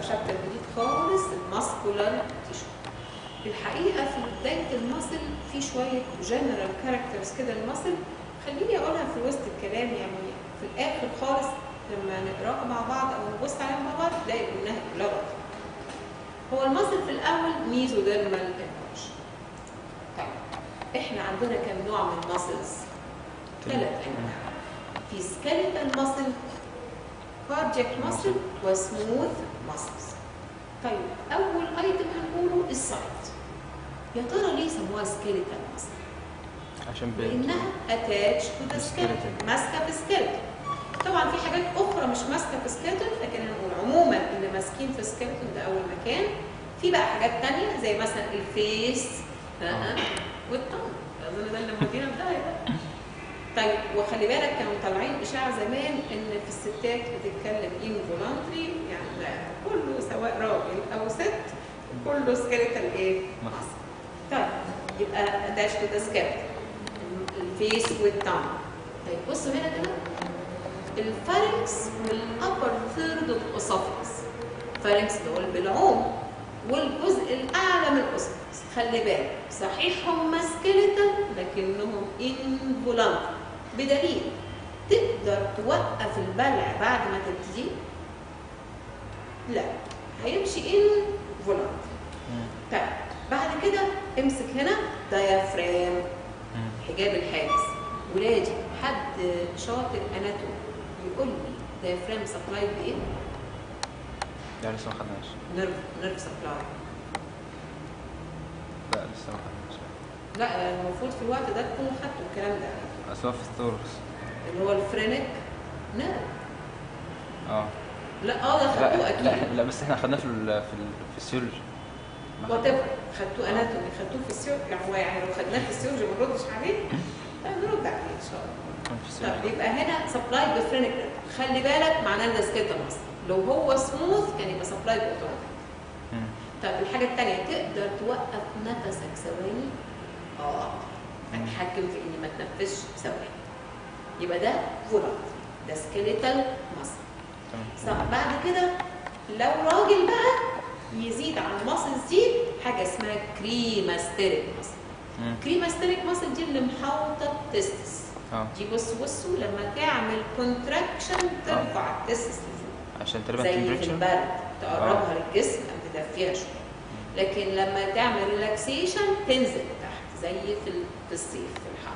شابتر جديد خالص الماسكولار تيشو الحقيقه في بدايه المصل في شويه جنرال كاركترز كده المصل خليني اقولها في وسط الكلام يعني في الاخر خالص لما نقراها مع بعض او نبص عليها مع بعض تلاقي انها كلها واضحه هو المصل في الاول ميزوديرمال انرج طيب احنا عندنا كم نوع من الماسلز ثلاث انواع في سكيلتال ماسل كاردياك ماسل وسموث ماسلز طيب اول ايتم هنقوله السايت يا ترى ليه سموها سكيلتال ماسل عشان ب... لانها اتاتش تو ذا سكيلتون ماسكه في سكيلتون طبعا في حاجات اخرى مش ماسكه في سكيلتون لكن هنقول عموما اللي ماسكين في سكيلتون ده اول مكان في بقى حاجات تانية زي مثلا الفيس ها والطن اظن ده اللي مودينا في داهيه بقى. طيب وخلي بالك كانوا طالعين اشاعه زمان ان في الستات بتتكلم انفولانتري يعني لا كله سواء راجل او ست كله سكيلتال ايه؟ ماسك طيب يبقى اتاتش تو ذا سكيلتون الفيس والتانج طيب بصوا هنا كده الفارنكس والابر ثيرد اوف اسوفكس فارنكس دول بالعوم والجزء الاعلى من الاسوفكس خلي بالك صحيح هم سكيلتال لكنهم انفولانت بدليل تقدر توقف البلع بعد ما تبتدي لا هيمشي انفولانت طيب بعد كده امسك هنا دايافرام حجاب الحاجز ولادي حد شاطر اناتومي يقول لي دايفرام سبلاي بايه؟ لا لسه ما خدناش نيرف نيرف سبلاي لا لسه ما خدناش لا المفروض في الوقت ده تكونوا خدتوا الكلام ده اصل هو في الثوركس اللي هو الفرينك نيرف اه لا اه ده لا خدتوه لا, اكيد لا بس احنا خدناه في ال في ال في السيولوجي ما وات ايفر خدتوه اناتومي خدتوه في السيولوجي يعني هو يعني لو خدناه في السيولوجي ما نردش عليه لا نرد عليه ان شاء الله كان في طب السيولوجي يبقى هنا سبلاي بفرينك خلي بالك معناه ان ده سكيلتال مصر لو هو سموث كان يبقى سبلاي باوتوماتيك مم. طب الحاجة التانية تقدر توقف نفسك ثواني؟ اه اتحكم في اني ما تنفسش ثواني يبقى ده فولانت ده سكيليتال ماسل تمام صح بعد كده لو راجل بقى يزيد عن الماسلز دي حاجة اسمها كريماستيريك ماسل مم. كريماستيريك ماسل دي اللي محاوطة التستس اه دي بص بصوا لما تعمل كونتراكشن ترفع التستس لفوق عشان تقريبا زي في تمبريتشر البرد تقربها للجسم او تدفيها شويه لكن لما تعمل ريلاكسيشن تنزل تحت زي في ال- في الصيف في الحر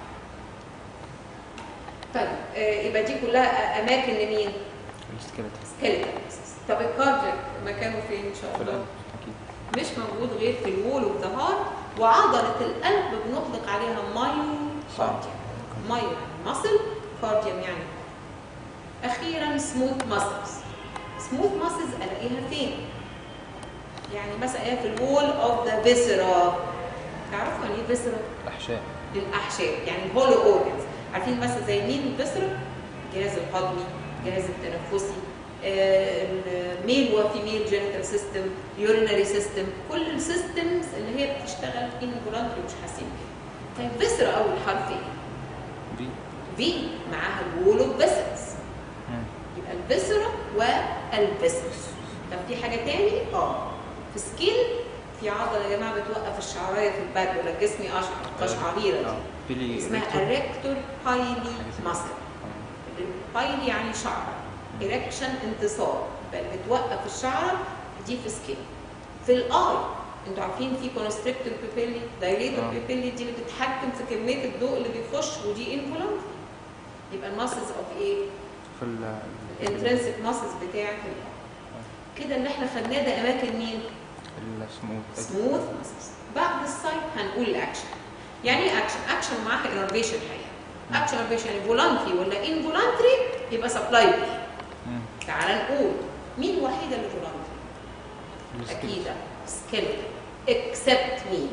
طيب آه، يبقى دي كلها اماكن لمين؟ السكيلتون سكيلتال طب الكاردياك مكانه فين ان شاء في الله؟ القلب اكيد مش موجود غير في الوول اوف ذا هارت وعضله القلب بنطلق عليها مايو كاردياك مايو ماسل كارديوم يعني اخيرا سموث ماسلز سموث ماسلز الاقيها فين يعني مثلا الاقيها في الوول اوف ذا فيسرا تعرفوا يعني ايه فيسرا الاحشاء للاحشاء يعني الهولو اورجنز عارفين مثلا زي مين الفيسرا الجهاز الهضمي الجهاز التنفسي آه، الميل وفيميل جينيتال سيستم يورينري سيستم كل السيستمز اللي هي بتشتغل انفولانتري مش حاسين بيها طيب فيسرا اول حرف ايه بي في معاها الوول اوف فيسلز مم. يبقى الفيسرا والفيسلز طب في حاجه تاني اه في سكين في عضله يا جماعه بتوقف الشعرايه في البرد ولا جسمي اشعر قشعريره اه دي بيلي اسمها ريكتور. الريكتور هايلي حاجة زي ماسل آه. هايلي يعني شعر إريكشن انتصاب بل بتوقف الشعره دي في سكين في الاي انتوا عارفين في كونستريكتور بيبيلي دايليتور آه. بيبيلي دي اللي بتتحكم في كميه الضوء اللي بيخش ودي انفولانت يبقى الماسلز اوف ايه؟ في ال الانترنسك ماسلز بتاعت ال- كده اللي احنا خدناه ده اماكن مين؟ السموث سموث ماسلز بعد السايت هنقول الاكشن يعني ايه اكشن؟ اكشن معاها انرفيشن الحقيقه اكشن انرفيشن يعني فولانتري ولا انفولانتري يبقى سبلاي بي مم. تعال نقول مين الوحيده اللي فولانتري؟ السكيلتون. اكيد سكيلتون اكسبت مين؟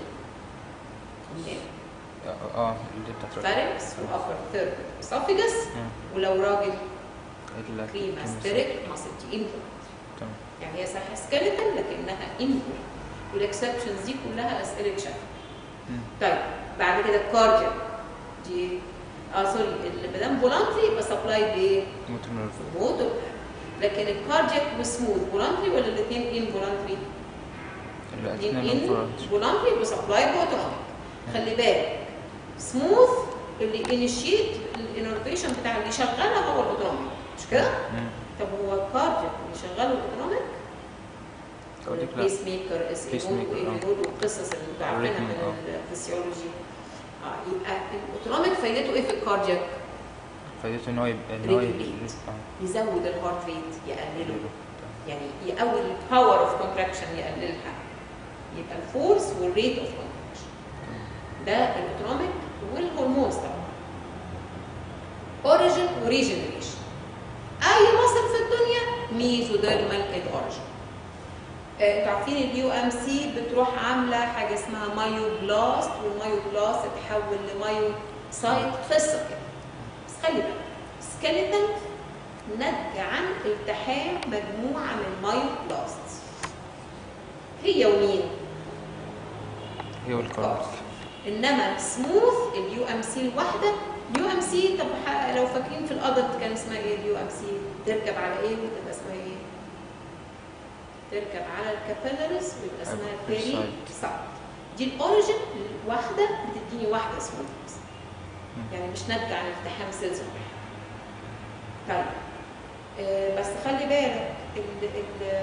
اه اه اللي بتاعت الرجل. فارنكس وابر ثيرد اسوفيجس مم. ولو راجل ال- كريماستريك ماسل دي انفولانتري تمام يعني هي صح سكيلتون لكنها انفولانتري والاكسبشنز دي كلها اسئله شكل مم. طيب بعد كده الكارديو دي اه سوري اللي ما دام فولانتري يبقى سبلاي بايه؟ موتور نيرف موتور لكن الكاردياك وسموث فولانتري ولا الاثنين ان فولانتري؟ الاثنين ان انفرونت فولانتري وسبلاي اوتوماتيك خلي بالك سموث اللي انيشيت الانرفيشن بتاع اللي شغالها هو الاوتوماتيك مش كده؟ طب هو الكاردياك اللي شغاله الاوتوماتيك كاردياك لا بيس ميكر اس Pace اي maker، آه. نود والقصص اللي انتوا عارفينها Arrhythmia، من آه. الفسيولوجي اه يبقى الاوتوماتيك فايدته ايه في الكاردياك؟ فايدته ان هو يبقى ان هو Regulate. آه. يزود الهارت ريت يقلله يعني يقوي الباور اوف كونتراكشن يقللها يبقى الفورس والريت اوف كونتراكشن ده الاوتونوميك والهرمونز طبعا اوريجن وريجنريشن اي مصل في الدنيا ميزوديرمال اد اوريجن انتوا عارفين اليو ام سي بتروح عامله حاجه اسمها مايو بلاست والمايو بلاست تتحول لمايو سايت قصه كده بس خلي بالك سكيلتال نتج عن التحام مجموعه من مايو بلاست هي ومين؟ هي والكاردياك انما سموث اليو ام سي الواحده اليو ام سي طب ح- لو فاكرين في الادلت كان اسمها ايه اليو ام سي تركب على ايه وتبقى اسمها ايه تركب على الكابيلاريز ويبقى اسمها بيري Pericite. سايت دي الاوريجن الواحده بتديني واحده سموث بس. مم. يعني مش ناتجه عن التحام سيلز واحد طيب آه، بس خلي بالك ال ال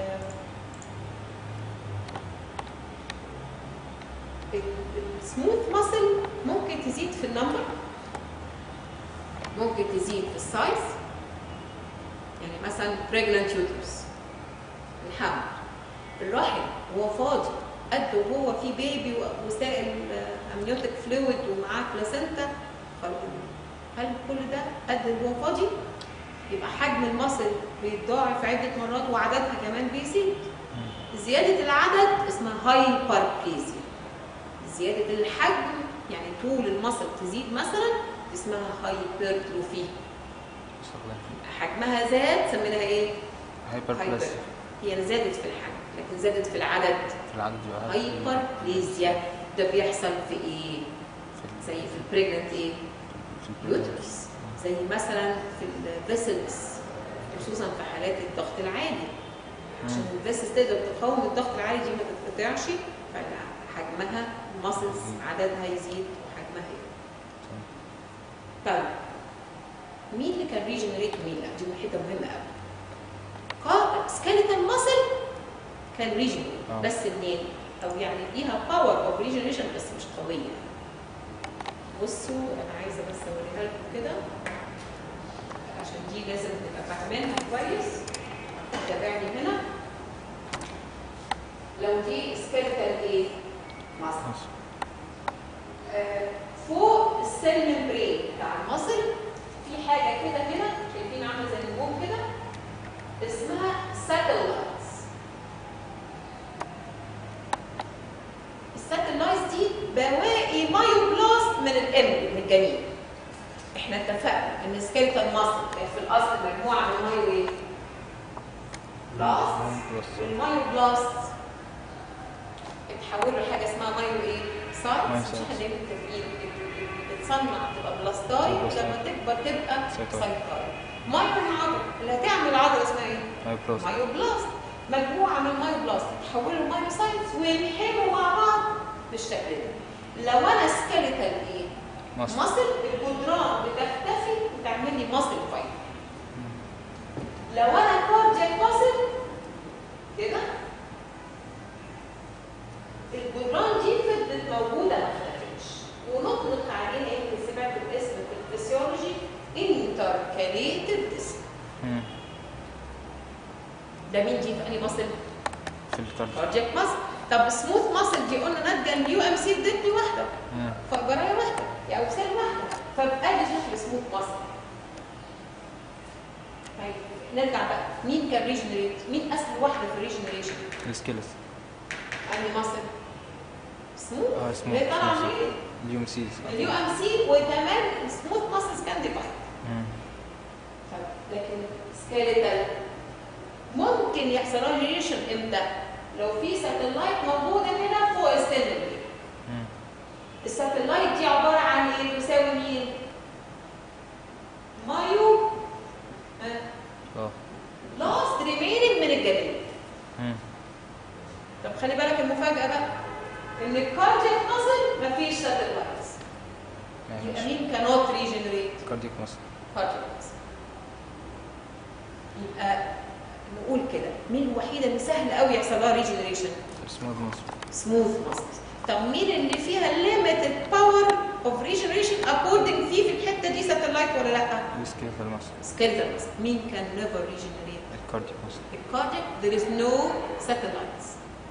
السموث ماسل ممكن تزيد في النمبر ممكن تزيد في السايز يعني مثلا pregnant uterus الحمل الرحم وهو فاضي قد وهو في بيبي وسائل امنيوتيك فلويد ومعاه بلاسنتا هل كل ده قد وهو فاضي؟ يبقى حجم المصل بيتضاعف عدة مرات وعددها كمان بيزيد زيادة العدد اسمها هايبربليزيا زيادة الحجم يعني طول المصل تزيد مثلا اسمها هايبرتروفي استخدام حجمها زاد سميناها ايه؟ هايبر هايبر بلس هي زادت في الحجم لكن زادت في العدد في العدد يبقى هايبربليزيا ده بيحصل في ايه؟ في زي في البريجننت ايه؟ في البلوتوث. يوترس زي مثلا في الفيسلز خصوصا في حالات الضغط العالي عشان الفيسلز تقدر تقاوم الضغط العالي دي ما تتقطعش فحجمها الماسلز عددها يزيد وحجمها يقل. طيب مين اللي كان ريجنريت ومين لا؟ دي حته مهمه قوي. سكيلتال ماسل كان ريجنريت آه. بس منين؟ او يعني ليها باور اوف ريجنريشن بس مش قويه. بصوا انا عايزه بس اوريها لكم كده عشان دي لازم نبقى فاهمينها كويس تابعني هنا لو دي سكيلتال ايه؟ ماسل آه، فوق السيل ممبرين بتاع المصل في حاجه كده هنا شايفين عامله زي النجوم كده اسمها ساتلايتس الساتلايتس دي بواقي مايوبلاست من الام من الجنين احنا اتفقنا ان سكيلتال ماسل كان في الاصل مجموعه من المايو ايه؟ بلاست والمايوبلاست اتحولوا لحاجه اسمها مايو ايه؟ سايتس مايو مش احنا سايتس. دايما متفقين اللي بتصنع تبقى بلاستاي بلاستاي. لما تكبر تبقى سايتاي. سايتاي مايو العضله اللي هتعمل عضله اسمها ايه؟ هايبروس مايوبلاست مجموعه من المايوبلاست تحولوا لمايوسايتس ويلحموا مع بعض بالشكل ده لو انا سكيلتال ايه؟ مصر مصل الجدران بتختفي وتعمل لي مصل فايت لو انا كاردياك مصل كده الجدران دي فضلت موجوده ما اختفتش ونطلق عليها ايه اللي سمعت الاسم في الفسيولوجي انتركاليتد ديسك ده مين دي في انهي مصل؟ في الكارديو كاردياك مصل طب سموث مصل دي قلنا ناتجه اليو ام سي ادتني واحده مم. فبرايه واحده يعني اوسال واحده فبقى لي شكل سموث مصل طيب نرجع بقى مين كان ريجنريت؟ مين اسهل واحده في الريجنريشن؟ السكيلت انهي مصل؟ سموث اه اللي سموث طالعه من ايه؟ اليوم سيز اليو ام سي وكمان سموث ماسلز كان ديفايد مم. لكن سكيلتال ممكن يحصل لها ريليشن امتى؟ لو في ساتلايت موجوده هنا فوق السن مم. الساتلايت دي عباره عن ايه؟ تساوي مين؟ مايو اه لاست الجانبي مم. طب خلي بالك المفاجاه بقى ان الكاردياك ماسل مفيش ساتلايتس يعني يبقى مش مين كانوت ريجنريت كارديك مصر كاردياك ماسل يبقى نقول كده مين الوحيده اللي سهل قوي يحصل لها ريجنريشن سموث مصر سموث ماسلز طب مين اللي فيها limited power of regeneration according في في الحته دي ساتلايت ولا لا السكيلتال مصر سكيلتال ماسل مين كان never regenerate الكارديك مصر الكاردياك there is no satellites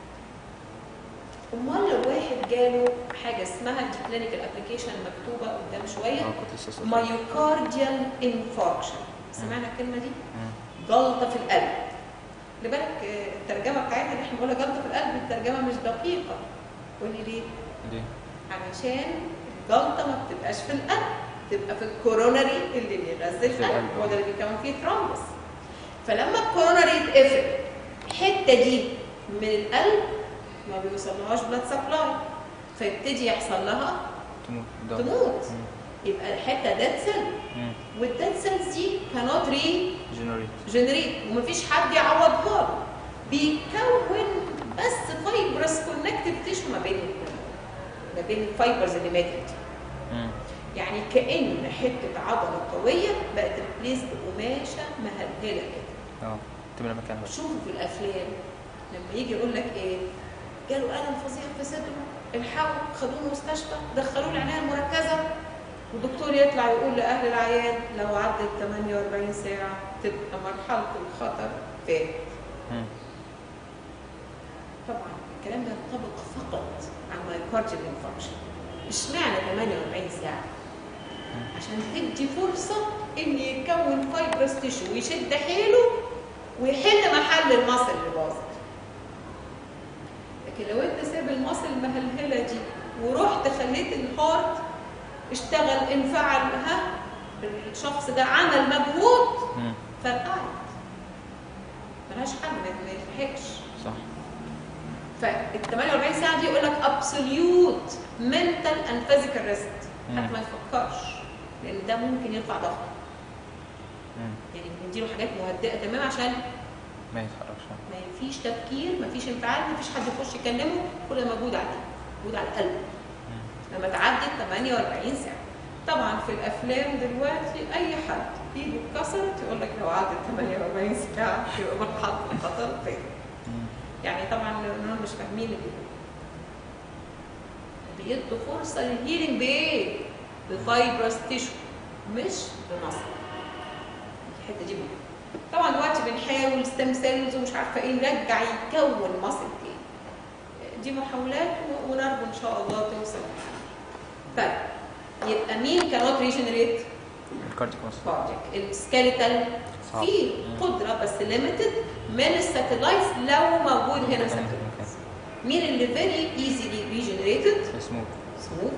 امال لو واحد جاله حاجه اسمها دي كلينيكال ابلكيشن مكتوبه قدام شويه اه كنت لسه أسأل. مايوكارديال انفاركشن سمعنا الكلمه دي مم. جلطه في القلب خلي بالك آه، الترجمه بتاعتنا اللي احنا بنقولها جلطه في القلب الترجمه مش دقيقه قولي ليه ليه؟ علشان الجلطه ما بتبقاش في القلب تبقى في الكوروناري اللي بيغذي في القلب القلب. هو ده اللي بيكون فيه ترومبس فلما الكوروناري يتقفل الحته دي من القلب ما بيوصلهاش بلاد سبلاي فيبتدي يحصل لها تموت ده. تموت مم. يبقى الحته ديد سيل مم. والديد سيلز دي كانوت ري جنريت جنريت ومفيش حد يعوضها له بيكون بس فايبرس كونكتيف تيشو ما بين ما بين الفايبرز اللي ماتت دي. مم. يعني كأن حتة عضلة قوية بقت ريبليس بقماشة مهلهلة كده اه تملى مكانها بس شوفوا في الأفلام لما يجي يقول لك إيه جاله ألم فظيع في صدره الحقوا خدوه المستشفى دخلوه العناية المركزة والدكتور يطلع يقول لأهل العيان لو عدت 48 ساعة تبقى مرحلة الخطر فاتت مم. طبعا الكلام ده ينطبق فقط على مايوكارديال انفاركشن اشمعنى 48 ساعه عشان تدي فرصه ان يكون فايبرس تيشو ويشد حيله ويحل محل المصل اللي باظت لكن لو انت سايب المصل المهلهله دي ورحت خليت الهارت اشتغل انفعل ها الشخص ده عمل مجهود مم. فرقعت ملهاش حل ما ما يلحقش صح فال 48 ساعه دي يقول لك ابسوليوت منتال اند فيزيكال ريست حتى مم. ما يفكرش لان ده ممكن يرفع ضغطه مم. يعني بنديله حاجات مهدئه تمام عشان ما يتحركش ما فيش تفكير ما فيش انفعال ما فيش حد يخش يكلمه كل ده موجود عليه موجود على القلب مم. لما تعدي 48 ساعه طبعا في الافلام دلوقتي اي حد ايده اتكسرت يقول لك لو عدت 48 ساعه يبقى مرحله الخطر فاتت مم. يعني طبعا انهم مش فاهمين اللي بيقولوا. بيدوا فرصه للهيلينج بايه؟ بفايبرس تيشو مش بمصل الحته دي مهمه طبعا دلوقتي بنحاول ستيم سيلز ومش عارفه ايه نرجع يكون مصل تاني دي محاولات و- ونرجو ان شاء الله توصل لحل. طيب يبقى مين كانوت ريجنريت الكارديك مصر كاردياك السكيليتال صعب. في مم. قدره بس ليميتد من الساتلايتس لو موجود هنا ساتلايتس مين اللي فيري ايزيلي ريجنريتد سموث سموث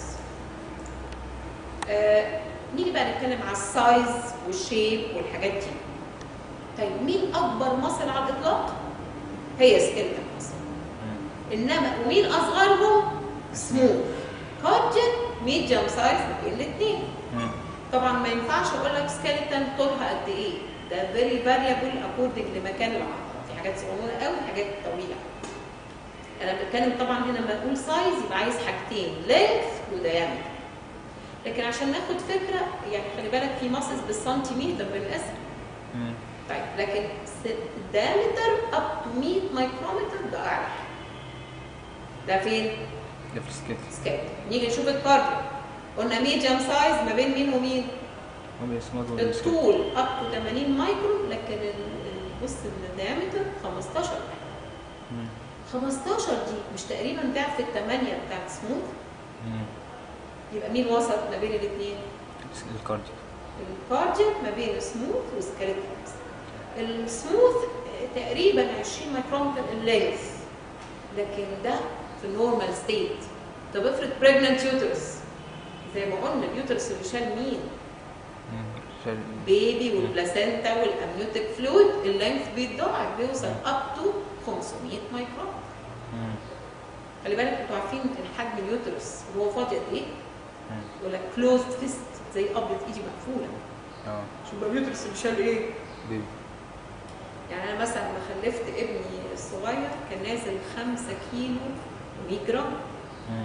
آه نيجي بقى نتكلم على السايز والشيب والحاجات دي طيب مين اكبر مصل على الاطلاق هي سكيلتال مصل مم. انما ومين اصغرهم سموث كاردياك ميديوم سايز ما بين الاثنين مم. طبعا ما ينفعش اقول لك سكيلتون طولها قد ايه ده فيري فاريبل اكوردنج لمكان العضله في حاجات صغيره قوي حاجات طويله انا بتكلم طبعا هنا لما نقول سايز يبقى عايز حاجتين لينث ودايمتر لكن عشان ناخد فكره يعني خلي بالك في ماسس بالسنتيمتر بالاسم مم. طيب لكن الدايمتر اب تو 100 مايكرومتر ده اعلى ده فين؟ ده في السكيت سكيلتون نيجي نشوف الكارديو قلنا ميديوم سايز ما بين مين ومين؟ هو بيسموه دول السكيت. الطول اب تو 80 مايكرون لكن ال- ال- بص الديامتر 15 مم. 15 دي مش تقريبا ضعف الثمانيه بتاعت سموث مم. يبقى مين وسط ما بين الاثنين؟ الكارديك الكاردياك ما بين سموث وسكيلتونز السموث آه، تقريبا 20 مايكرومتر اللينث لكن ده في النورمال ستيت طب افرض بريجننت يوترس زي ما قلنا اليوترس اللي شال مين؟ مم. شال بيبي والبلاسينتا والامنيوتيك فلويد اللينث بيتضاعف بيوصل اب تو 500 مايكرون مم. خلي بالك انتوا عارفين الحجم اليوترس وهو فاضي قد ايه؟ مم. يقول لك كلوزد فيست زي قبضه ايدي مقفوله اه شوف بقى اليوترس اللي شال ايه؟ بيبي يعني انا مثلا لما خلفت ابني الصغير كان نازل 5 كيلو 100 جرام مم.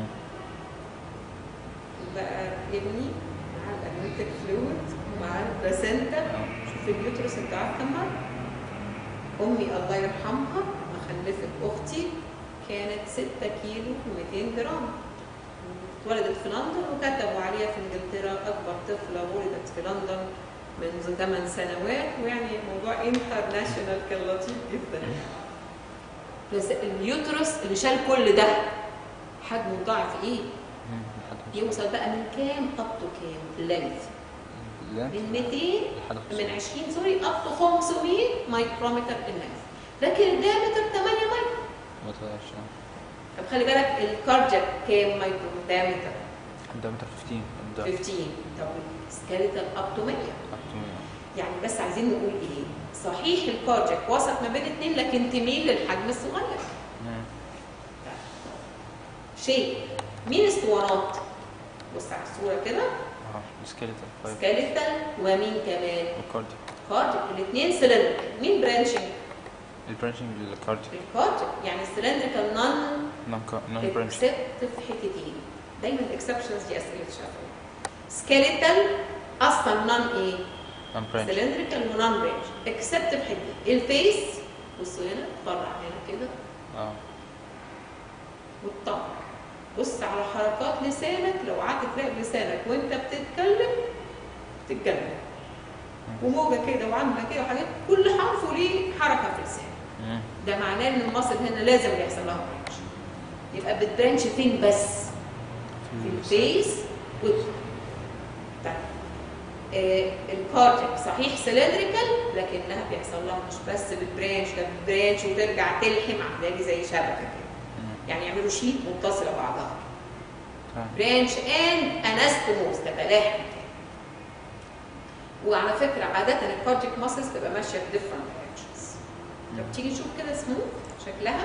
بقى ابني مع الامنيوتيك فلويد ومع البلاسنتا اه شوف اليوترس انت عارف كم مره امي الله يرحمها ما خلفت اختي كانت 6 كيلو و200 جرام اتولدت في لندن وكتبوا عليها في انجلترا اكبر طفله ولدت في لندن منذ 8 سنوات ويعني موضوع انترناشونال كان لطيف جدا بس اليوترس اللي شال كل ده حجمه ضعف ايه؟ مم. لحد يوصل بقى من كام اب تو كام؟ لينث لا من 200 لحد من 20 سوري اب تو 500 مايكرومتر اللينث لكن الدايمتر 8 مايكرو ما تغيرش اه طب خلي بالك الكاردياك كام مايكرو دايمتر الدايمتر 15 الدا 15 طب السكيلتال اب تو 100 يعني بس عايزين نقول ايه صحيح الكاردياك وسط ما بين اتنين لكن تميل للحجم الصغير شيء مين اسطوانات بص على الصوره كده اه سكيلتال 5 سكيلتال ومين كمان والكارديو كاردياك الاثنين سلندر مين برانشنج البرانشنج للكارديو الكاردياك يعني السلندريكال نون نون نون برانش اكسبت في حتتين دايما الاكسبشنز دي اسئله شفوي سكيلتال اصلا نون ايه نون برانش سلندريكال ونون برانش اكسبت في حتتين الفيس بصوا هنا طلع هنا كده اه والطبع بص على حركات لسانك لو قعدت تراقب لسانك وانت بتتكلم تتكلم وموجه كده وعامله كده وحاجات كل حرف ليه حركه في لسانك مم. ده معناه ان المصل هنا لازم يحصل لها برانش يبقى بتبرانش فين بس في الفيس وال طيب آه الكاردياك صحيح سلندريكال لكنها بيحصل لها مش بس بتبرانش ده بتبرانش وترجع تلحم عامله لي زي شبكه كده مم. يعني يعملوا شيت متصله بعضها تمام. برانش ان انستموس تتلاحم وعلى فكره عاده الكارديك ماسلز تبقى ماشيه في ديفرنت دايركشنز طب تيجي تشوف كده سموث شكلها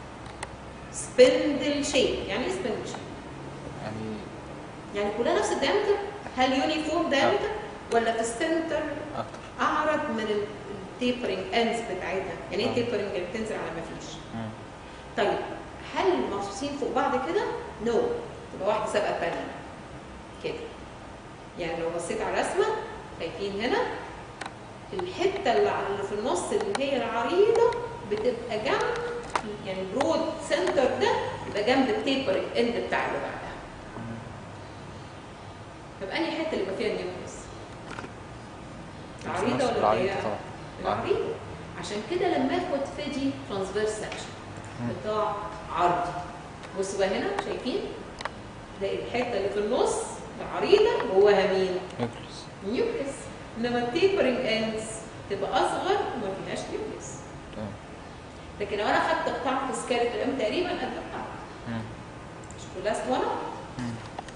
سبندل شيب يعني ايه سبندل شيب؟ يعني يعني كلها نفس الدايمتر هل يونيفورم دايمتر ولا في السنتر اكتر اعرض من التيبرنج اندز بتاعتها يعني ايه آه. تيبرنج اللي بتنزل على ما فيش مم. طيب هل مبسوطين فوق بعض كده؟ نو no. تبقى واحده سابقه الثانيه كده يعني لو بصيت على الرسمه شايفين هنا الحته اللي على- اللي في النص اللي هي العريضه بتبقى جنب يعني برود سنتر ده يبقى جنب التيبرنج اند بتاع اللي بعدها مم. طب انهي حته اللي يبقى فيها النيوكليس؟ العريضه نفس ولا العريضة الضيقه؟ طبعا العريضه عشان كده لما اخد فيدي ترانسفيرس سكشن مم. قطاع عرضي بصوا بقى هنا شايفين تلاقي الحته اللي في النص العريضه جواها مين؟ نيوكليس نيوكليس انما التيبرنج اندز تبقى اصغر وما فيهاش نيوكليس تمام لكن لو انا خدت قطاع في سكالة الام تقريبا قد بعض مم. مش كلها اسطوانه مم.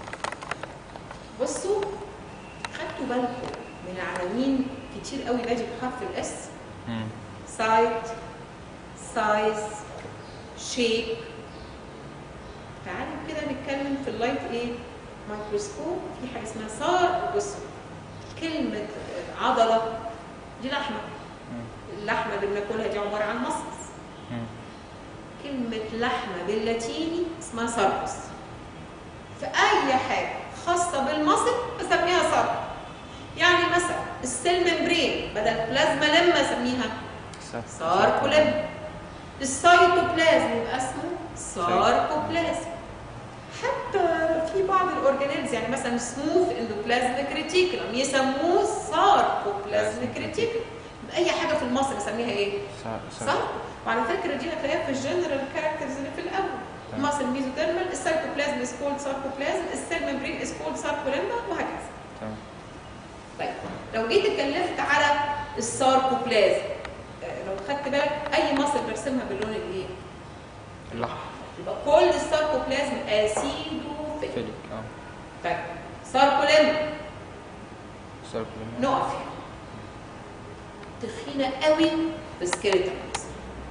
بصوا خدتوا بالكم من عناوين كتير قوي باجي بحرف الاس مم. سايت سايز شيب تعالوا كده نتكلم في اللايت ايه مايكروسكوب في حاجه اسمها صار بصوا كلمه عضله دي لحمه مم. اللحمه اللي بناكلها دي عباره عن مصص مم. كلمه لحمه باللاتيني اسمها ساركوس في اي حاجه خاصه بالمصل بسميها ساركوس يعني مثلا السيل ممبرين بدل بلازما لما اسميها سا- ساركولم السيتوبلازم يبقى اسمه ساركوبلازم حتى في بعض الاورجانيلز يعني مثلا سموث اندوبلازميك ريتيكولم يسموه ساركوبلازميك ريتيكولم اي حاجه في المصل نسميها ايه؟ سا- سا- صح؟ وعلى فكره دي هتلاقيها في الجنرال كاركترز اللي في الاول تمام. ماسل ميزوديرمال السيتوبلازم از كولد ساركوبلازم السيل ممبرين از كولد ساركوليما وهكذا تمام طيب لو جيت اتكلمت على الساركوبلازم آه، لو خدت بالك اي مصل برسمها باللون الايه؟ اللحم يبقى كل الساركوبلازم اسيدوفيل فيليك اه طيب ساركوليما سيركلين نقف هنا تخينه قوي في سكيلتال مصل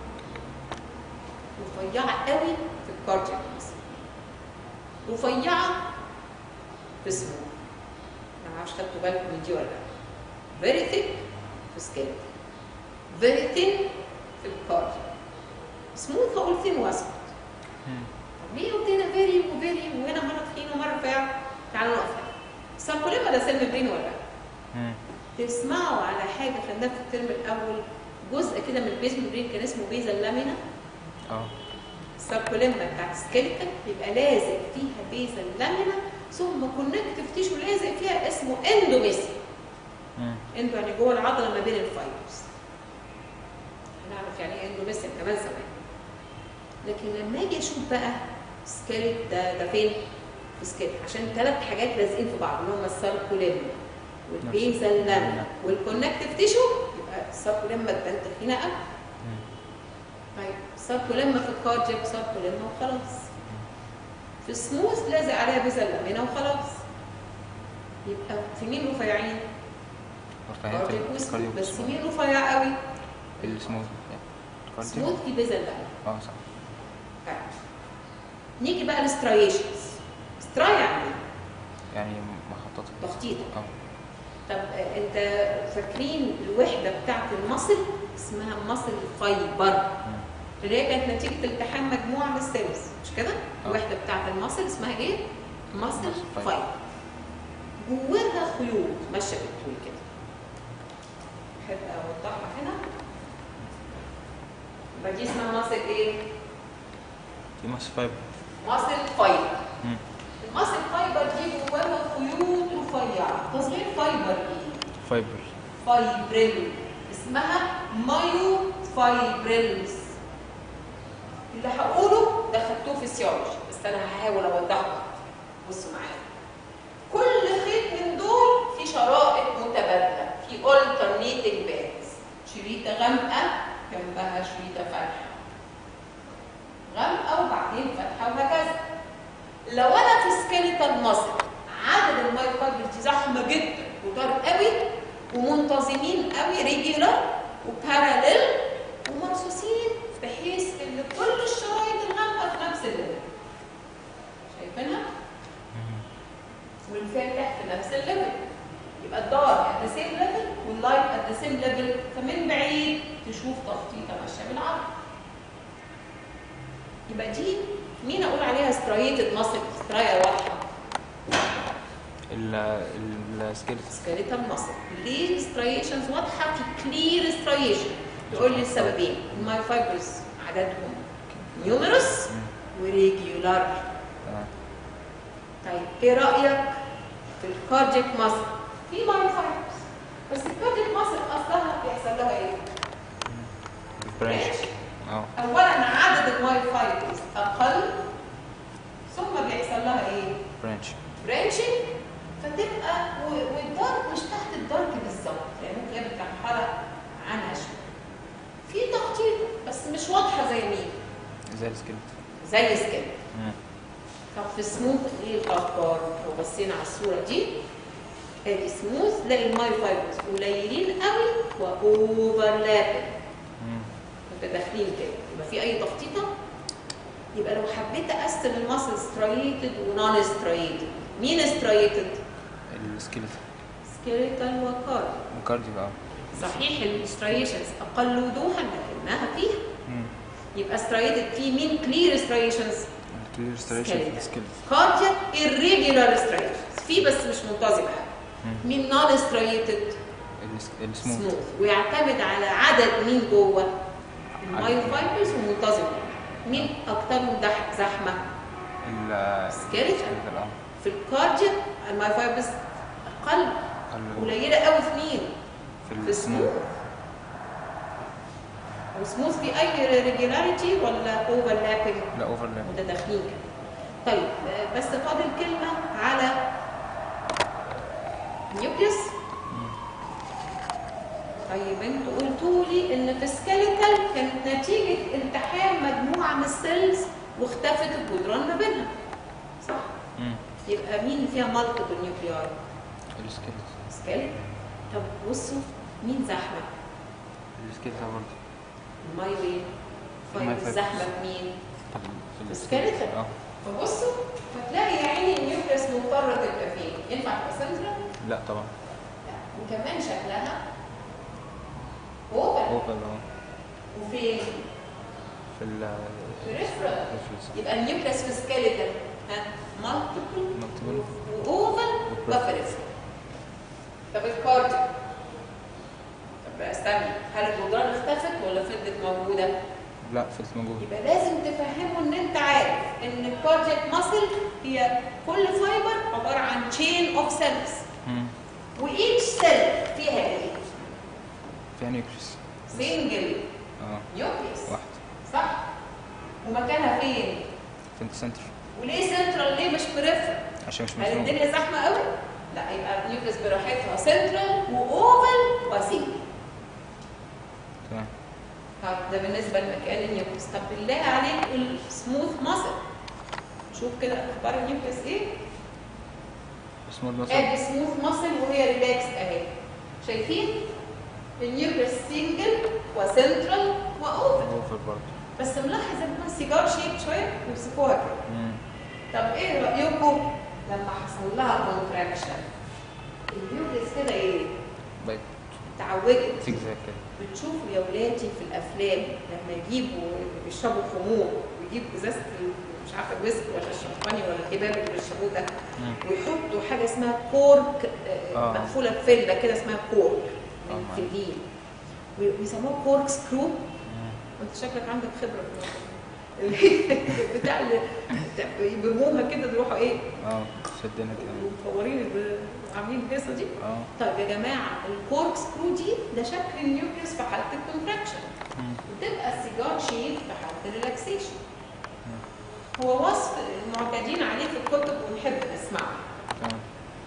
رفيعه قوي في الكاردياك مصل رفيعه في سمو ما اعرفش خدتوا بالكم من دي ولا لا فيري ثيك في سكيلتال فيري ثين في الكارد سموث هقول ثين واسكت مم. طب ليه قلت هنا فيري وفيري وهنا مره تخين ومره رفيع تعالوا نقف هنا الساركوليما ده سيل ممبرين ولا لا؟ مم. تسمعوا على حاجه خدناها في الترم الاول جزء كده من البيز ممبرين كان اسمه بيزا لامينا اه الساركوليما بتاعت السكيلتال يبقى لازق فيها بيزا لامينا ثم كونكتيف تيشو لازق فيها اسمه اندوميسي مم. اندو يعني جوه العضله ما بين الفايبرز هنعرف يعني ايه اندوميسيا كمان زمان لكن لما اجي اشوف بقى سكيلت ده ده فين؟ في سكيلت عشان ثلاث حاجات لازقين في بعض اللي هم الساركوليما والبيزا لامينا والكونكتيف تيشو يبقى الساركوليما تبان تخينه قوي مم. طيب ساركوليما في الكاردياك ساركوليما وخلاص في السموث لازق عليها بيزا لامينا وخلاص يبقى في مين رفيعين؟ رفاهية كاردياك وسموث الكارديو بس والسموث. مين رفيع قوي؟ السموث كارديو سموث في بيزا لامينا اه صح طيب. نيجي بقى للسترايشنز ستراي يعني إيه؟ يعني مخططة تخطيط اه طب آه، انت فاكرين الوحده بتاعت المصل اسمها مصل فايبر مم. اللي هي كانت نتيجه التحام مجموعه من السيلز مش كده؟ آه. الوحده بتاعت المصل اسمها ايه؟ مصل مصل فايبر. فايبر جواها خيوط ماشيه بالطول كده احب اوضحها هنا يبقى دي اسمها مصل ايه؟ دي ماس فايبر مصل فايبر مم. المصل فايبر دي جواها خيوط رفيعه تصغير فايبر ايه؟ فايبر فايبريل اسمها مايو فايبريلز اللي هقوله ده خدتوه فيسيولوجي بس انا هحاول اوضحه بصوا معايا كل خيط من دول في شرائط متبادله في alternating bands شريطه غامقه جنبها شريطه فاتحه غامقه وبعدين فاتحه وهكذا لو انا في سكيلتال مصر عدد المايوكارديال دي زحمه جدا كتار قوي ومنتظمين قوي ريجولار وباراليل ومرصوصين بحيث ان كل الشرايط الغامقه في نفس الليفل شايفينها؟ مم. والفاتح في نفس الليفل يبقى الدار at the same level واللايت at the same level فمن بعيد تشوف تخطيطه ماشيه بالعرض يبقى دي مين اقول عليها سترايتد ماسل سترايه واضحه ال السكيلت سكيليتال ماسل ليه السترايشنز واضحه في كلير سترايشن تقول لي السببين الماي فايبرز عددهم نيوميروس وريجولار تمام طيب ايه رايك في الكاردياك ماسل في ماي فايبرز بس الكاردياك ماسل اصلها بيحصل لها ايه برانش اه اولا عدد الماي فايبرز اقل ثم بيحصل لها ايه برانش برانشنج فتبقى و- والدارك مش تحت الدارك بالظبط يعني ممكن هي بتكحلها عنها شويه في تخطيط بس مش واضحه زي مين زي السكيلت زي سكين مم. طب في سموث ايه الاخبار لو بصينا على الصوره دي ادي سموث تلاقي الماي فايبرز قليلين قوي واوفرلابنج مم. متداخلين كده يبقى في اي تخطيطه يبقى لو حبيت اقسم الماسل سترايتد ونون سترايتد مين سترايتد السكيلت سكيليتال وكارد الكارديو اه صحيح السترايشنز اقل وضوحا لكنها فيها مم. يبقى سترايتد في مين كلير سترايشنز الكلير ستريشن Skeletal. السكيلت كاردياك irregular سترايشنز في بس مش منتظمه مم. مين نون سترايتد الس- السموث سموث ويعتمد على عدد مين جوه المايو فايبرز ومنتظمه مين اكترهم دح- زحمه ال سكيلتال skeletal، اه في الكاردياك المايو فايبرز اقل ال- قليله قوي في مين في في السموث السموث وسموث في اي ريجولاريتي ولا اوفرلابنج لا اوفرلاب متداخلين كده طيب آه، بس فاضل كلمه على نيوكليوس طيب انتوا قلتوا لي ان في سكيلتال كانت نتيجه التحام مجموعه من السيلز واختفت الجدران ما بينها صح يبقى مين اللي فيها مالتيبل نيوكليار السكيلت سكيلتال طب بصوا مين زحمه السكيلت برضه المايو ايه المايو طيب فايبرز. الزحمه في مين في في السكيلت السكيلتال. اه فبصوا فتلاقي يا عيني النيوكليوس مضطره تبقى فين ينفع تبقى سنترال لا طبعا لا وكمان شكلها اوفر اوفر اه وفين؟ في ال بريفرال reference. يبقى النيوكليس في سكيلتال ها مالتيبل Multiple. واوفل وبريفرال. وبريفرال طب الكارديو طب بقى استنى هل الجدران اختفت ولا فضلت موجوده؟ لا فلت موجود يبقى لازم تفهمه ان انت عارف ان الكاردياك ماسل هي كل فايبر عباره عن تشين اوف سيلز مم. وايتش سيل فيها ايه؟ فيها نيوكليس سنجل اه نيوكليس واحدة صح؟ ومكانها فين؟ في السنتر وليه سنترال ليه مش بريفرال؟ عشان مش هل مسموم الدنيا زحمه قوي؟ لا يبقى النيوكليس براحتها سنترال واوفل وسنجل تمام طب ده بالنسبه لمكان النيوكليس طب بالله عليك السموث ماسل شوف كده اخبار النيوكليس ايه؟ سمول مثلا ادي سموث ماسل وهي ريلاكس اهي شايفين؟ النيوكليس سنجل وسنترال واوفل اوفر برضه بس ملاحظ ان هو سيجار شيب شويه يمسكوها كده مم. طب ايه رايكم لما حصل لها كونتراكشن النيوكليس كده ايه؟ بقت اتعوجت زجزاج كده بتشوفوا يا ولادي في الافلام لما يجيبوا بيشربوا خمور ويجيبوا ازازه ال- مش عارفه الويسك ولا الشمبانيا ولا الحباب اللي بيشربوه ده مم. ويحطوا حاجه اسمها كورك آه، آه. مقفوله بفله كده اسمها كورك آه، من معايا. فلين ويسموها كورك سكرو مم. وانت شكلك عندك خبره في الموضوع ده. اللي هي بتاع اللي بتاع- يبرموها كده تروحوا ايه اه شدنا كده مصورين ال- عاملين القصه دي اه طيب يا جماعه الكورك سكرو دي ده شكل النيوكليوس في حاله الكونتراكشن مم. بتبقى السيجار شيب في حاله الريلاكسيشن هو وصف المعتادين عليه في الكتب ونحب نسمعه تمام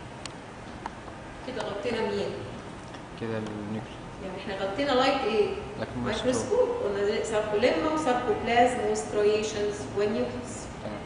كده غطينا مين؟ كده النيوكليس يعني احنا غطينا لايت ايه؟ لكن مش مايكروسكوب قلنا ساركوليما وساركوبلازم وستريشنز ونيوكليس تمام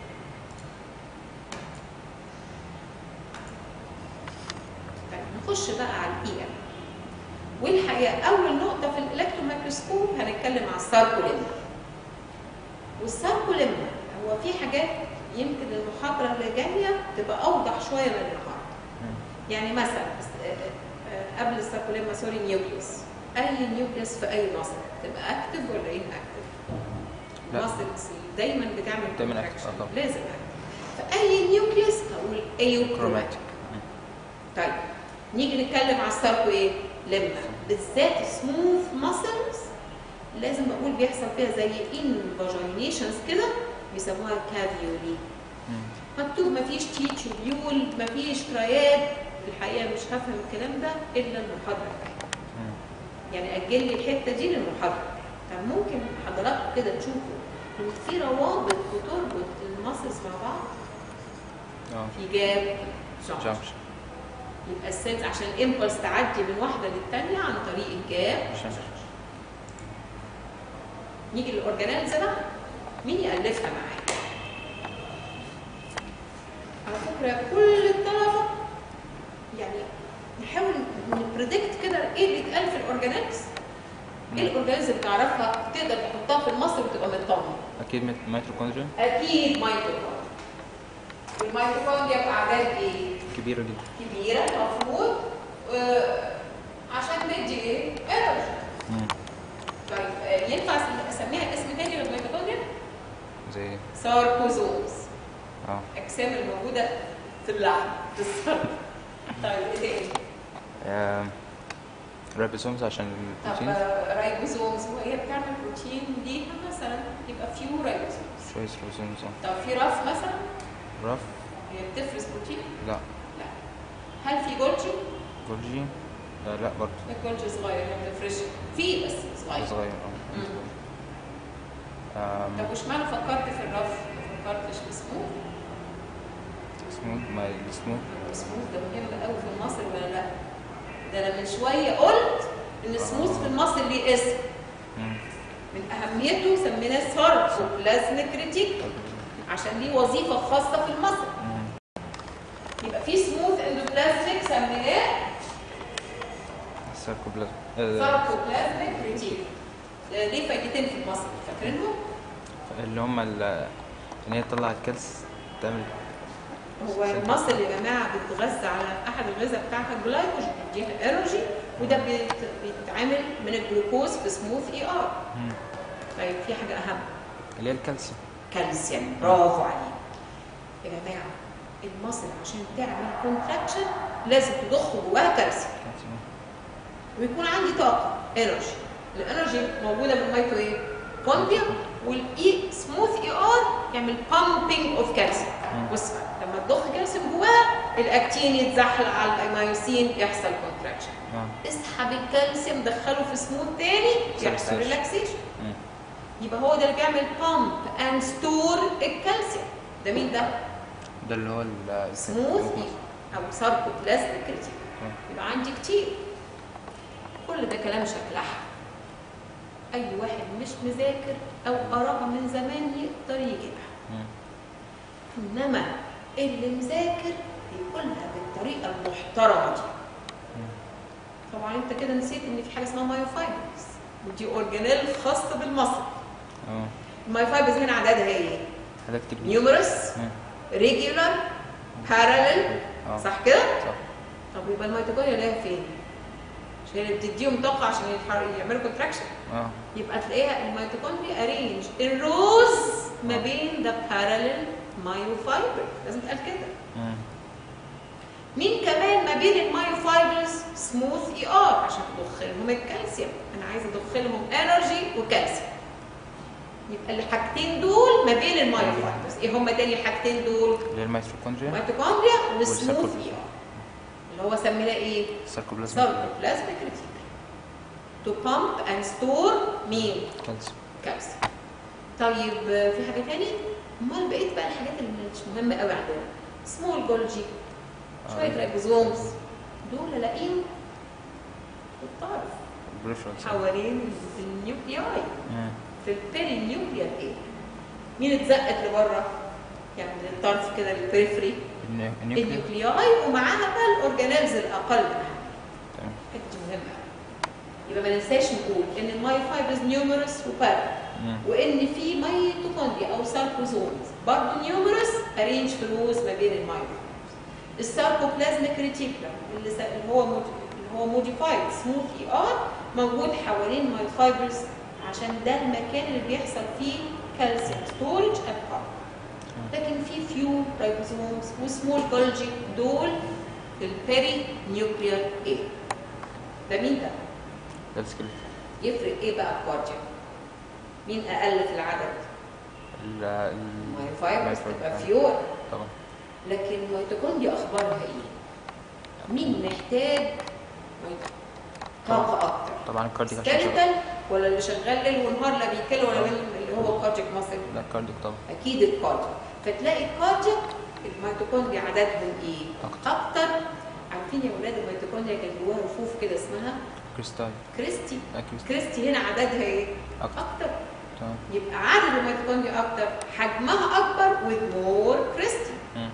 طيب نخش بقى على الاي ام والحقيقه اول نقطه في الالكترون مايكروسكوب هنتكلم على الساركوليما والساركوليما هو في حاجات يمكن المحاضره اللي جايه تبقى اوضح شويه من النهارده مم. يعني مثلا بس- آه، آه، قبل الساركوليما سوري نيوكليوس اي نيوكليوس في اي مصل تبقى اكتف ولا ان اكتف؟ لا. المصل دايما بتعمل دايماً contraction. active، آه طبعاً. لازم اكتف فاي نيوكليوس هقول ايوكروماتيك كروماتيك طيب نيجي نتكلم على الساركو ايه؟ لما بالذات سموث ماسلز لازم اقول بيحصل فيها زي انفاجينيشنز كده بيسموها كافيولي مم. مكتوب مفيش تيتشوبيول مفيش كرايات الحقيقه مش هفهم الكلام ده الا المحاضره الجايه مم. يعني اجل لي الحته دي للمحاضره طب ممكن حضراتكم كده تشوفوا ان في روابط بتربط الماسلز مع بعض اه في جاب جانكشن جامش يبقى السيلز عشان الامبلس تعدي من واحده للثانيه عن طريق الجاب عشان- نيجي للاورجانيلز بقى مين يالفها معايا؟ على فكره كل الطلبه يعني نحاول نبريدكت كده ايه اللي اتقال في الاورجانيلز ايه الاورجانيلز اللي تعرفها تقدر تحطها في المصل وتبقى مطمن اكيد ميت- ميتوكوندريا اكيد ميتوكوندريا والميتوكوندريا باعداد ايه؟ كبيره جدا كبيره المفروض آه، عشان ندي ايه؟ انرجي مم. طيب آه، ينفع اسميها اسم تاني للميتوكوندريا؟ زي ساركوزومز اه اجسام الموجوده في اللحم في الصرف طيب ايه تاني؟ آم، ريبوسومز عشان طب البروتين آه، رايبوزومز وهي بتعمل بروتين ليها مثلا يبقى فيو رايبوزومز شوية ريبوسومز اه طب في رف مثلا رف هي بتفرز بروتين؟ لا لا هل في جولجي؟ جولجي آه لا برضه الجولجي صغير ما بتفرزش في بس صغير صغير اه مم. آم، طب وش معنى فكرت في الرف ما فكرتش في سموث؟ سموث ما السموث سموث ده مهم قوي في المصل ولا لا؟ ده انا من شويه قلت ان سموث في المصل ليه اسم مم. من اهميته سميناه ساركوبلازميك ريتيكول عشان ليه وظيفه خاصه في المصل مم. يبقى في سموث اندوبلازميك سميناه الساركوبلازم آه، ساركوبلازميك ريتيكول ده ليه فايدتين في المصل فاكرينهم؟ اللي هم ال- ان هي تطلع الكلس تعمل هو المصل يا جماعه بتتغذى على احد الغذاء بتاعها الجلايكوجين بيديها انرجي وده بيت- بيتعمل من الجلوكوز في سموث اي ار مم. طيب في حاجه اهم اللي هي الكالسيوم كالسيوم برافو عليك يا جماعه المصل عشان تعمل كونتراكشن لازم تضخ جواها كالسيوم كالسيوم ويكون عندي طاقه انرجي الانرجي موجوده من مايتو ايه كونديا والاي سموث اي ار يعمل بامبنج اوف كالسيوم مم. بص بقى، لما تضخ كالسيوم جواها الاكتين يتزحلق على المايوسين يحصل كونتراكشن اه اسحب الكالسيوم دخله في سموث تاني يحصل Relaxation. ريلاكسيشن مم. يبقى هو ده اللي بيعمل بامب اند ستور الكالسيوم ده مين ده؟ ده اللي هو ال سموث او ساركوبلازميك ريتيكول مم. يبقى عندي كتير كل ده كلام شكلها اي واحد مش مذاكر او قراها من زمان يقدر يجيبها مم. انما اللي مذاكر يقولها بالطريقه المحترمه دي مم. طبعا انت كده نسيت ان في حاجه اسمها مايوفايبرز ودي اورجانيل خاصه بالمصل اه المايوفايبرز هنا عددها ايه حاجات كتير نيومرس مم. ريجولار بارالل اه صح كده صح طب يبقى الميتوكوندريا لها فين عشان اللي بتديهم طاقه عشان يتحر- يعملوا كونتراكشن اه يبقى تلاقيها الميتوكوندريا ارينج الروز ما بين ذا بارالل مايوفايبر لازم تقال كده مم. مين كمان ما بين المايوفايبرز سموث اي ار عشان تضخ لهم الكالسيوم انا عايزه اضخ لهم انرجي وكالسيوم يبقى الحاجتين دول ما بين المايوفايبرز ايه هم تاني الحاجتين دول اللي هي الميتوكوندريا ميتوكوندريا والسموث والساركوبلازم. اي ار اللي هو سميناه ايه الساركوبلازم sarcoplasmic reticulum to pump and store مين كالسيوم كالسيوم طيب آه، في حاجه تاني امال بقيت بقى الحاجات اللي مش مهمه قوي عندنا سمول جولجي شويه رايبوزومز دول الاقيهم في الطرف بريفرنس حوالين النيوكلياي مم. في البيري نيوكليار ايه مين اتزقت لبره يعني من الطرف كده للبريفري النيو- النيوكلير النيوكلياي ومعاها بقى الاورجانيلز الاقل منها تمام حته مهمه يبقى ما ننساش نقول ان المايوفايبرز نيومرس وبارا مم. وان في ميتوكوندريا او ساركوزومز برضه نيومرس ارينج في الروز ما بين المايوفايبرز الساركوبلازميك ريتيكولم اللي س- اللي هو مود- اللي هو موديفايد سموث اي ار موجود حوالين مايوفايبرز عشان ده المكان اللي بيحصل فيه كالسيوم ستورج اند لكن في فيو رايبوزومز وسمول جولجي دول البيري نيوكليار ايه ده مين ده؟ ده السكيلت يفرق ايه بقى الكارديو؟ مين اقل في العدد؟ ال ال المايوفايبرز مايوفايبرز. تبقى فيور طبعا لكن الميتوكوندريا اخبارها ايه؟ مين محتاج ميت- طاقه اكتر؟ طبعا الكارديك عشان شغال سكيلتال ولا اللي شغال ليل ونهار لا بيكل ولا مين اللي هو كارديك ماسل؟ لا الكارديك طبعا اكيد الكارديو فتلاقي الكارديو الميتوكوندريا عددهم ايه؟ أكتر. اكتر عارفين يا ولاد الميتوكوندريا كان جواها رفوف كده اسمها كريستال كريستي لا كريستال كريستي هنا عددها ايه؟ أكتر. اكتر تمام يبقى عدد الميتوكوندريا اكتر حجمها اكبر with more كريستي مم.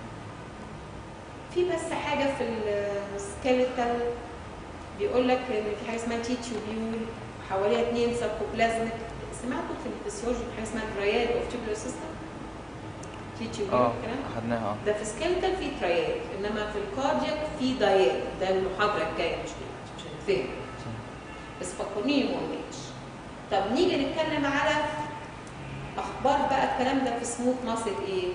في بس حاجه في السكيلتال بيقول لك ان في حاجه اسمها تي تيوبيول حواليها اثنين ساركوبلازميك سمعتوا في الفسيولوجي حاجه اسمها تراياد اوف تيوبولار سيستم تي تيوبيول اه الكلام اخدناها اه ده في سكيلتال في تراياد انما في الكاردياك في داياد ده المحاضره الجايه مش دلوقتي مش هنتفهم بس فكرني ما قلناش طب نيجي نتكلم على اخبار بقى الكلام ده في سموث ماسل ايه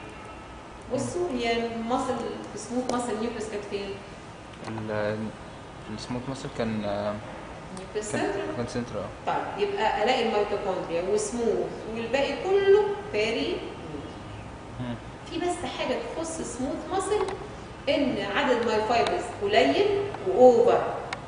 بصوا هي الماسل في سموث ماسل نيوكليس كانت فين؟ ال السموث ماسل كان آه، نيوكليس كان سنتر كان سنتر اه طيب يبقى الاقي الميتوكوندريا وسموث والباقي كله باري مم. في بس حاجه تخص سموث ماسل ان عدد ماي فايبرز قليل واوفر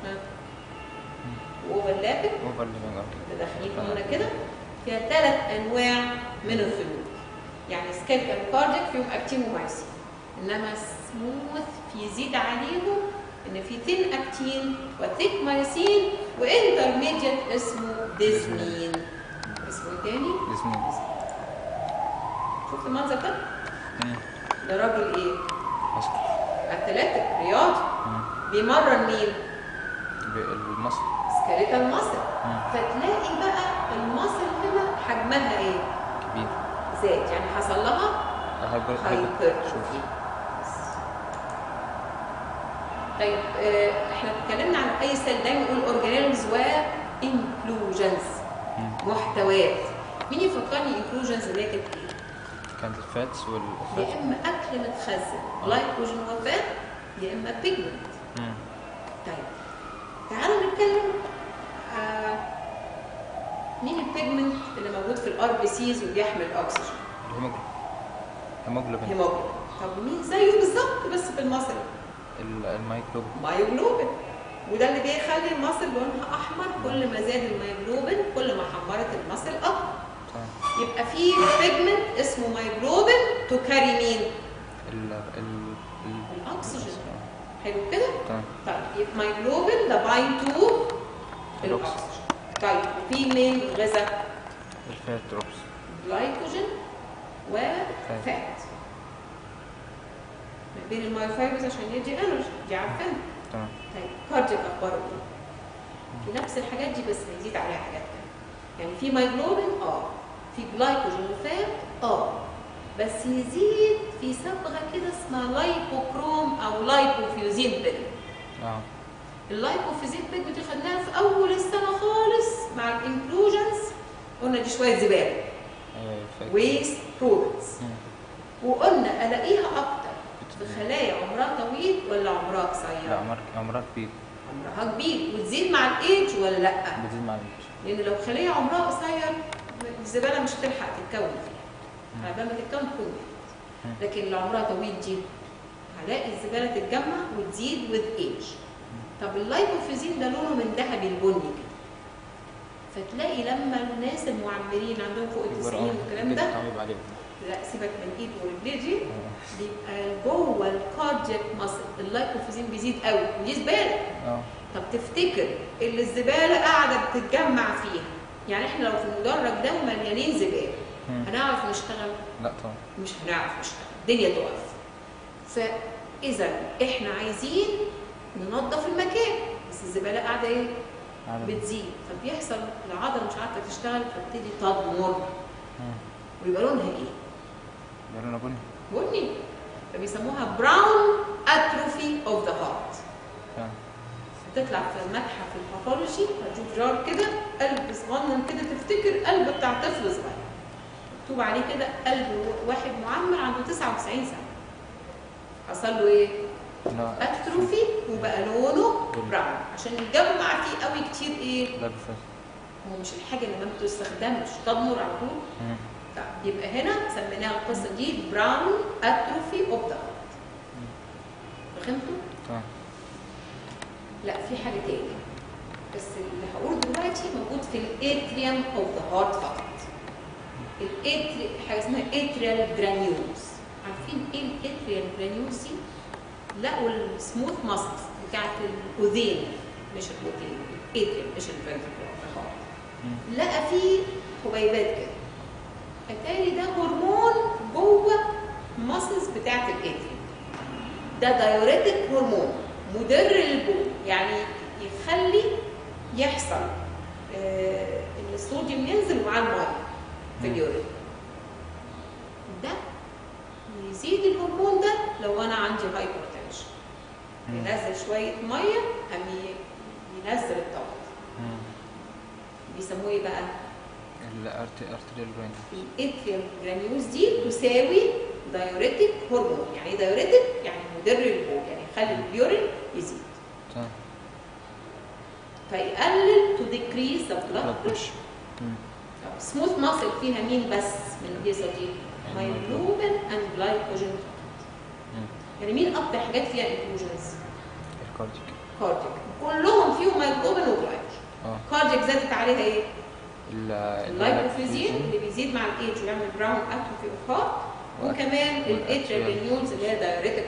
واوفر لابد اوفر ليفنج اه داخلين هنا كده فيها ثلاث انواع من الخيوط يعني سكيلتال كارديك فيهم اكتين ومايسين انما سموث في يزيد عليهم ان في ثين اكتين وثيك مايسين وانترميديت اسمه ديزمين اسمه إيه تاني جسمي شفت المنظر ده مم. ده راجل ايه مصر اتلتيك رياضي مم. بيمرن مين ب- المصر سكيلتال ماسل مم. فتلاقي بقى الماسل هنا حجمها ايه كبير زاد يعني حصل لها هايبر هايبر هايبر شوف طيب آه، احنا اتكلمنا عن اي سيل دايما نقول اورجانيلز وانكلوجنز مم. محتويات مين يفكرني انكلوجنز اللي هي كانت ايه؟ كانت الفاتس يا والفات اما اكل متخزن جلايكوجين وفات يا اما بيجمنت مم. طيب تعالوا نتكلم آه مين البيجمنت اللي موجود في الار بي سيز وبيحمل الاكسجين؟ الهيموجلوبين هيموجلوبين هيموجلوبين طب مين زيه بالظبط بس في المصل؟ ال- المايكروب مايوجلوبين وده اللي بيخلي المصل لونها احمر كل ما زاد المايوجلوبين كل ما حمرت المصل اكتر تمام يبقى في بيجمنت اسمه مايوجلوبين تكاري مين؟ ال ال ال- الأكسجين. حلو كده؟ تمام طيب يبقى مايوجلوبين ده باين تو الأكسجين. الاكسجين طيب في مين غذاء الفات دروبس جلايكوجين وفات ما بين المايوفايبرز عشان يدي انرجي دي عارفينها تمام طيب كاردياك اخباره ايه؟ في نفس الحاجات دي بس هيزيد عليها حاجات تانية يعني في مايجلوبين اه في جلايكوجين وفات اه بس يزيد في صبغه كده اسمها لايبوكروم او لايبوفيوزين بيل اه اللايبوفيوزين بيل دي خدناها في اول السنه خالص مع الانكلوجنز قلنا دي شويه زباله ايوه فاكر ويست برودكتس مم. وقلنا الاقيها اكتر في خلايا عمرها طويل ولا عمرها قصير؟ لا عمر عمرها كبير عمرها كبير وتزيد مع الايدج ولا لا؟ بتزيد مع الوقت لان لو خليه عمرها قصير الزباله مش هتلحق تتكون فيها مم. على بال ما تتكون تكون مم. ماتت لكن لو عمرها طويل دي هلاقي الزباله تتجمع وتزيد with age طب اللايكوفيزين ده لونه من ذهبي البني كده فتلاقي لما الناس المعمرين عندهم فوق ال 90 والكلام ده طبيب عليه لا سيبك من ايد ورجليه دي اه بيبقى جوه الكاردياك ماسل اللايكوفيزين بيزيد قوي ودي زباله اه طب تفتكر اللي الزباله قاعده بتتجمع فيها يعني احنا لو في المدرج ده ومليانين زباله مم. هنعرف نشتغل لا طبعا مش هنعرف نشتغل الدنيا تقف فاذا احنا عايزين ننظف المكان بس الزباله قاعده ايه عالم. بتزيد فبيحصل العضله مش عارفه تشتغل فبتدي تضمر مم. ويبقى لونها ايه بيقولوا لنا بني بني فبيسموها براون اتروفي اوف ذا هارت فعلا. تطلع في متحف الباثولوجي هتشوف جار كده قلب صغنن كده تفتكر قلب بتاع طفل صغير مكتوب عليه كده قلب واحد معمر عنده 99 سنه حصل له ايه؟ لا اتروفي وبقى لونه براون عشان يتجمع فيه قوي كتير ايه؟ لا بفات هو مش الحاجه اللي ما بتستخدمش تضمر على طول مم. طيب يبقى هنا سميناها القصه دي براون اتروفي اوف ذا فهمتوا؟ تمام لا في حاجه تاني بس اللي هقوله دلوقتي موجود في الاتريوم اوف ذا هارت فقط الاتري حاجه اسمها اتريال جرانيولز عارفين ايه الاتريال جرانيولز دي؟ لقوا السموث ماسلز بتاعت الاذين مش الاذين الاتريال مش الفنتركل اوف ذا هارت مم. لقى فيه حبيبات كده اتاري ده هرمون جوه الماسلز بتاعت الاتريوم ده دايوريتك هرمون مدر للبول يعني يخلي يحصل آه، ان الصوديوم ينزل مع الميه في مم. اليورين ده يزيد الهرمون ده لو انا عندي هايبرتنشن مم. ينزل شويه ميه قام ي- ينزل الضغط مم. بيسموه ايه بقى؟ الارتي ارتريال جراين الاتريال جرانيوز دي تساوي دايوريتك هرمون يعني ايه دايوريتك يعني مدر للبول يعني يخلي اليورين يزيد تمام فيقلل تو ديكريز ذا بلاد بلاد بريشر بريشر مم. سموث ماسل فيها مين بس من الهيصه دي؟ مايجلوبين اند جلايكوجين مم. يعني مين اكتر حاجات فيها انكلوجنز؟ الكارديك كارديك كلهم فيهم مايجلوبين وجلايكوجين اه كارديك زادت عليها ايه؟ ال- اللايكوفيزين اللي بيزيد مع الايدج ويعمل براون اتروفي اوف هارت وكمان الاتريال جرانيولز اللي هي دايوريتك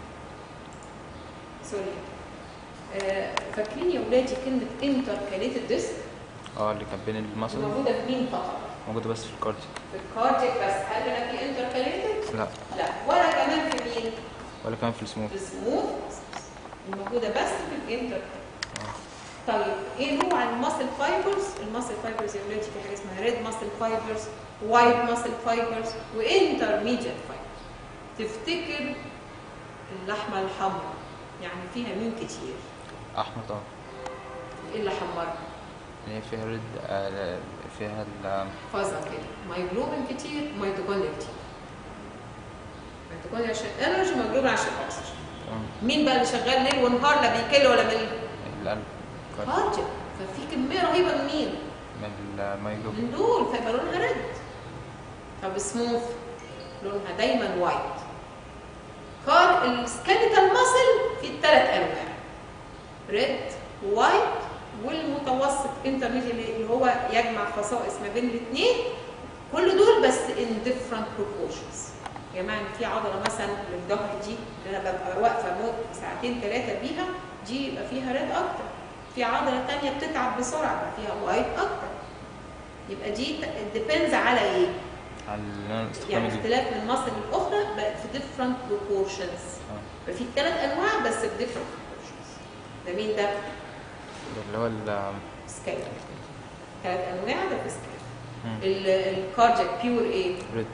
سوري آه، فاكرين يا ولادي كلمه انتركاليتد ديسك اه اللي كان بين المصل موجوده في مين فقط؟ موجودة بس في الكارديك في الكارديك بس هل هنا في انتركاليتد؟ لا لا ولا كمان في مين؟ ولا كمان في السموث في السموث الموجوده بس في الانتر اه طيب ايه نوع الماسل فايبرز؟ الماسل فايبرز يا ولادي في حاجه اسمها ريد ماسل فايبرز وايت ماسل فايبرز وانترميديت فايبرز تفتكر اللحمه الحمراء يعني فيها مين كتير احمر طبعا ايه اللي حمرها اللي هي فيها ريد آه، فيها ال فازة كده مايجلوبين كتير ميتوكوندريا كتير ميتوكوندريا عشان انرجي مايجلوبين عشان اكسجين تمام. مين بقى اللي شغال ليل ونهار لا بيكل ولا ملي القلب كارد. كارجل ففي كميه رهيبه من مين من المايجلوب من دول فيبقى لونها ريد طب سموث لونها دايما وايت كار السكيليتال ماسل في الثلاث انواع ريد وايت والمتوسط انترميديت اللي هو يجمع خصائص ما بين الاثنين كل دول بس in different proportions يا جماعه ان في عضله مثلا للظهر دي اللي انا ببقى واقفه مو- ساعتين ثلاثه بيها دي يبقى فيها ريد اكتر في عضله ثانيه بتتعب بسرعه يبقى فيها وايت اكتر يبقى دي ديبيندز على ايه؟ على اللون يعني الاستخدامي اختلاف من مصر للاخرى بقت في different proportions يبقى في ثلاث انواع بس في different proportions ده مين ده؟ اللي هو ال سكيل ثلاث انواع ده في سكيل مم. الكاردياك بيور ايه؟ ريد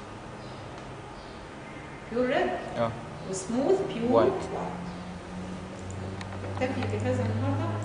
بيور ريد اه وسموث بيور White. نكتفي بهذا النهارده